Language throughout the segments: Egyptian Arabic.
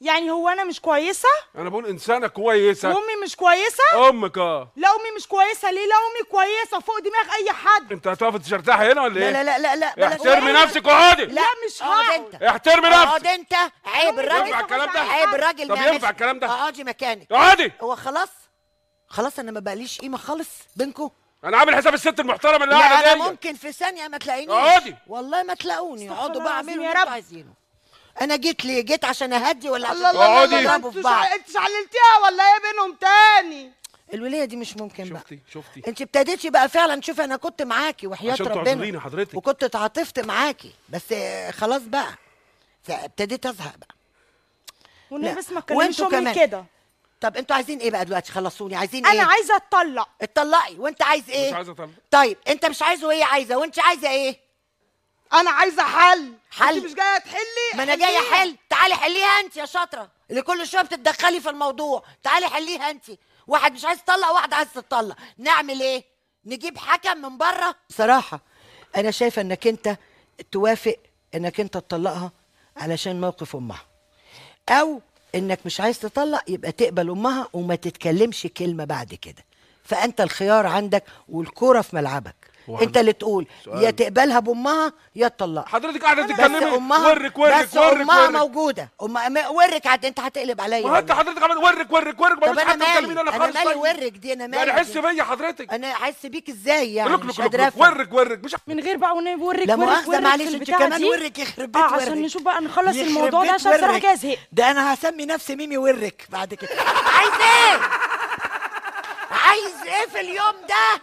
يعني هو انا مش كويسه انا بقول انسانه كويسه وامي مش كويسه امك اه لا امي مش كويسه ليه لا امي كويسه فوق دماغ اي حد انت هتقف ترتاحي هنا ولا لا ايه لا لا لا لا بلاش- احترمي نفسك واقعدي لا مش اقعد هقعد انت احترمي اقعد نفسك انت عيب الراجل ينفع الكلام ده؟ عيب الراجل طب ما ينفع مش- الكلام ده؟ اقعدي مكانك اقعدي هو خلاص خلاص انا ما بقاليش قيمه خالص بينكم انا عامل حساب الست المحترمه اللي لا قاعده انا دي ممكن في ثانيه ما تلاقينيش اقعدي. والله ما تلاقوني استغفر اقعدوا الله بقى العظيم اعملوا يا اللي انتوا رب. عايزينه انا جيت ليه جيت عشان اهدي ولا عشان الله الله الله اقعدي. الله تضربوا في انتوا بعض شع- انت شعللتيها ولا ايه بينهم تاني الولايه دي مش ممكن بقى شفتي شفتي انت ابتديتي بقى فعلا شوفي انا كنت معاكي وحياه عشان ربنا تعذريني حضرتك. وكنت اتعاطفت معاكي بس آه، خلاص بقى فابتديت ازهق بقى والنبي لا. بس ما تكلمش وانتوا امي كمان. كده طب انتوا عايزين ايه بقى دلوقتي خلصوني عايزين انا ايه عايزه اتطلق اتطلقي وانت عايز ايه مش عايزه اطلع طيب انت مش عايزه وهي عايزه وانت عايزه ايه انا عايزه حل حل. انت مش جايه تحلي ما انا جايه حليها. احل تعالي حليها انت يا شاطره اللي كل شويه بتتدخلي في الموضوع تعالي حليها انت واحد مش عايز يطلق واحد عايز تطلق نعمل ايه نجيب حكم من بره بصراحه انا شايفه انك انت توافق انك انت تطلقها علشان موقف امها او انك مش عايز تطلق يبقى تقبل امها وما تتكلمش كلمه بعد كده فانت الخيار عندك والكوره في ملعبك هو انت اللي تقول سؤال. يا تقبلها بامها يا تطلقها حضرتك قاعده بس تتكلمي امها ورك ورك بس ورك امها ورك موجوده أم... م- ورك عد انت هتقلب عليا ما هو انت ولا إيه؟ حضرتك عمال ورك ورك ورك ما طب فيش انا حد بتكلميني مالي انا انا خالص مالي طيب. ورك دي انا مالي يعني حس دي. بيا حضرتك انا احس بيك ازاي يعني لك مش لك قادره لك افهم ورك ورك مش من غير بقى ونبي ورك لا ورك مؤاخذه ورك معلش في انت البتاعة كمان دي. ورك يخرب بيت اه ورك عشان نشوف بقى نخلص يخرب الموضوع بيت ده عشان الصراحه ورك. كده زهقت ده انا هسمي نفسي ميمي ورك بعد كده عايز ايه عايز ايه في اليوم ده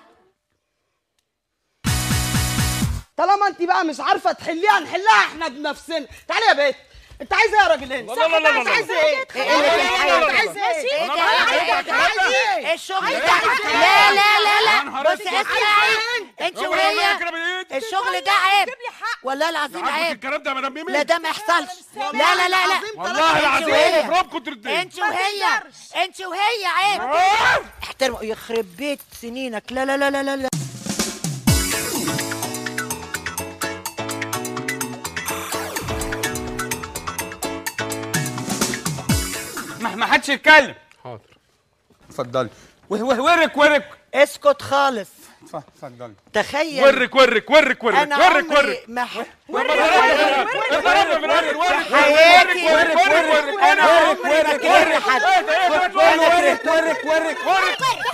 طالما انت بقى مش عارفه تحليها نحلها احنا بنفسنا تعالي يا بنت انت عايزه ايه يا راجل انت لا لا لا لا انت لا. عايزه ايه ايه اللي انت بتحاول؟ عايزه ايه ايه ده أنا ايه ده عايز ايه أعرف ده ايه الشغل عايز ده أعرف لا لا لا يا لا نهار بص أسود. اسمعي انت هو وهي يعمل كده بالإيد؟ الشغل ده عيب جيب لي حق. والله العظيم عاجبك عيب الكلام ده يا مدام ميمي لا ده ما يحصلش لا لا لا لا والله العظيم وهي. اضرب كنت الدين انت وهي انت وهي عيب احترموا يخرب بيت سنينك لا لا لا لا لا, لا. ما ما حدش يتكلم حاضر اتفضلي وه- وه- ورك ورك اسكت خالص اتف- اتفضلي تخيل ورك ورك ورك ورك انا ورك عمري ورك ما ح- اضربني من الآخر، ورك حياتي ورك ورك ورك انا عمري ما كرهت حد ورك ورك ورك ورك ورك